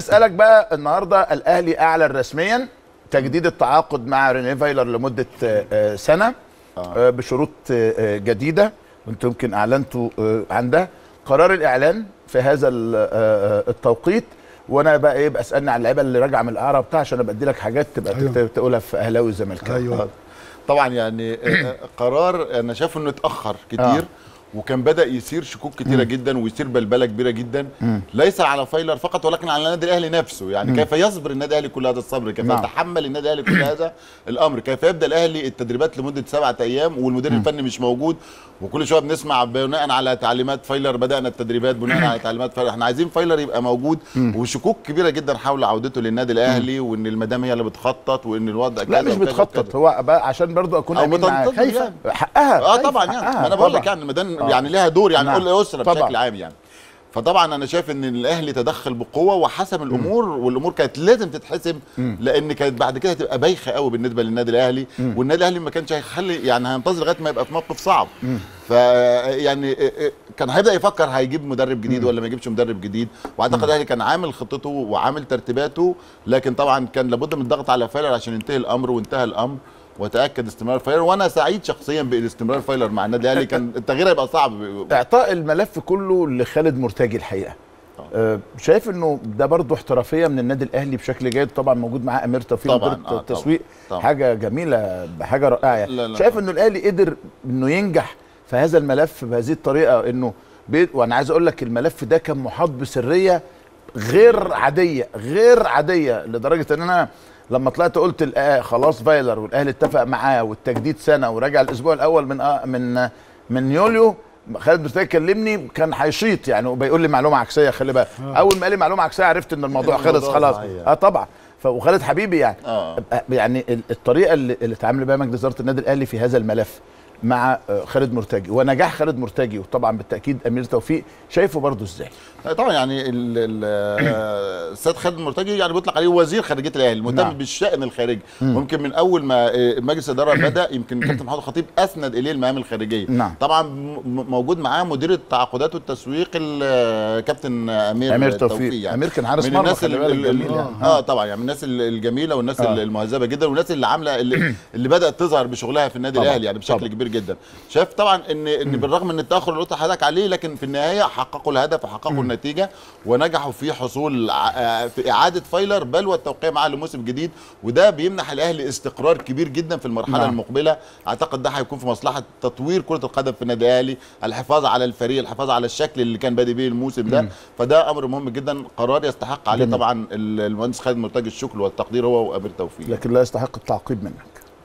اسالك بقى النهارده الاهلي اعلن رسميا تجديد التعاقد مع رينيه فايلر لمده آه، آه، سنه آه، بشروط آه، آه، جديده وانتم يمكن اعلنتوا آه، عن ده قرار الاعلان في هذا ال- آه، آه، التوقيت وانا بقى ايه بسالني على اللعيبه اللي راجعه من الاعراب بتاع عشان ابقى ادي لك حاجات تبقى أيوة. أيوة. تقولها في اهلاوي وزملكاوي ايوه طبعا يعني آه، قرار انا شايف انه اتاخر كتير آه. وكان بدا يثير شكوك كتيره جدا ويثير بلبله كبيره جدا ليس على فايلر فقط ولكن على النادي الاهلي نفسه يعني كيف يصبر النادي الاهلي كل هذا الصبر كيف نعم. يتحمل النادي الاهلي كل هذا الامر كيف يبدا الاهلي التدريبات لمده سبعة ايام والمدير الفني مش موجود وكل شويه بنسمع بناء على تعليمات فايلر بدانا التدريبات بناء على تعليمات فايلر احنا عايزين فايلر يبقى موجود وشكوك كبيره جدا حول عودته للنادي الاهلي وان المدام هي اللي بتخطط وان الوضع لا كذا مش وكذا بتخطط وكذا. هو بقى عشان برضو اكون او امين معاك بتنتظر يعني. حقها اه خايفة، طبعا يعني حقها، ما انا بقول طبعاً. لك يعني المدام آه. يعني لها دور يعني نعم. كل اسره طبعاً. بشكل عام يعني فطبعا انا شايف ان الاهلي تدخل بقوه وحسم الامور والامور كانت لازم تتحسم لان كانت بعد كده هتبقى بايخه قوي بالنسبه للنادي الاهلي والنادي الاهلي ما كانش هيخلي يعني هينتظر لغايه ما يبقى في موقف صعب ف يعني كان هيبدا يفكر هيجيب مدرب جديد ولا ما يجيبش مدرب جديد واعتقد الاهلي كان عامل خطته وعامل ترتيباته لكن طبعا كان لابد من الضغط على فايلر عشان ينتهي الامر وانتهى الامر وتاكد استمرار فايلر وانا سعيد شخصيا باستمرار فايلر مع النادي الاهلي كان التغيير هيبقى صعب اعطاء الملف كله لخالد مرتجي الحقيقه آه، شايف انه ده برضه احترافيه من النادي الاهلي بشكل جيد طبعا موجود معاه امير توفيق طبعاً، مدير آه، طبعاً، التسويق طبعاً. حاجه جميله حاجه رائعه يعني. لا، لا. شايف انه الاهلي قدر انه ينجح في هذا الملف بهذه الطريقه انه بي... وانا عايز اقول لك الملف ده كان محاط بسريه غير عاديه غير عاديه لدرجه ان انا لما طلعت قلت الآه خلاص فايلر والاهلي اتفق معاه والتجديد سنه ورجع الاسبوع الاول من آه من من يوليو خالد مرتضى كلمني كان هيشيط يعني وبيقول لي معلومه عكسيه خلي بالك اول ما قال لي معلومه عكسيه عرفت ان الموضوع خلص الموضوع خلاص صحيح. اه طبعا ف- وخالد حبيبي يعني آه. يعني ال- الطريقه اللي, اللي اتعامل بيها مجلس اداره النادي الاهلي في هذا الملف مع آه، خالد مرتجي ونجاح خالد مرتجي وطبعا بالتاكيد امير توفيق شايفه برضه ازاي طبعا يعني ال- ال- آه، السيد خالد مرتجي يعني بيطلق عليه وزير خارجيه الاهلي مهتم نعم. بالشان الخارجي ممكن من اول ما آه، مجلس الاداره بدا يمكن كابتن محمود الخطيب اسند اليه المهام الخارجيه نعم. طبعا م- م- موجود معاه مدير التعاقدات والتسويق ال- آه، كابتن امير, أمير توفيق. أمير كان حارس من مرمى، الناس خلي ال- بالك ال- جميل ال- يعني. اه طبعا يعني من الناس ال- الجميله والناس آه. ال- المهذبه جدا والناس اللي عامله اللي, اللي بدات تظهر بشغلها في النادي طبعاً. الاهلي يعني بشكل طبعاً. كبير جدا شايف طبعا ان ان بالرغم من التاخر اللي قلت لحضرتك عليه لكن في النهايه حققوا الهدف وحققوا النتيجه ونجحوا في حصول ع- آه، في اعاده فايلر بل والتوقيع معاه لموسم جديد وده بيمنح الاهلي استقرار كبير جدا في المرحله نعم. المقبله اعتقد ده هيكون في مصلحه تطوير كره القدم في النادي الاهلي الحفاظ على الفريق الحفاظ على الشكل اللي كان بادئ بيه الموسم ده فده امر مهم جدا قرار يستحق عليه جميل. طبعا ال- المهندس خالد مرتجي الشكر والتقدير هو وامير توفيق لكن لا يستحق التعقيب منك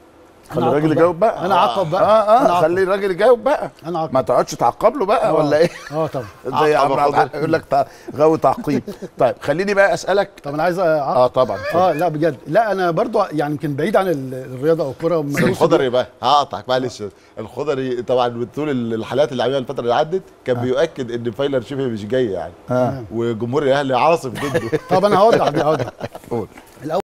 خلي أنا الراجل أعقب يجاوب بقى انا عقب بقى اه أنا اه أعقب. خلي الراجل يجاوب بقى انا عقب ما تقعدش تعقب له بقى آه. ولا ايه اه طبعا زي عقب عمرو عبد خضر. الحق يقول لك تع- غاوي تعقيب طيب خليني بقى اسالك طب انا عايز اعقب اه طبعا اه لا بجد لا انا برضو يعني يمكن بعيد عن ال- الرياضه او الكوره بس الخضري بقى هقطعك معلش الخضري طبعا طول الحالات اللي عملها الفتره اللي عدت كان بيؤكد ان فايلر شبه مش جاي يعني آه. وجمهور الاهلي عاصف ضده طب انا هوضح دي هوضح قول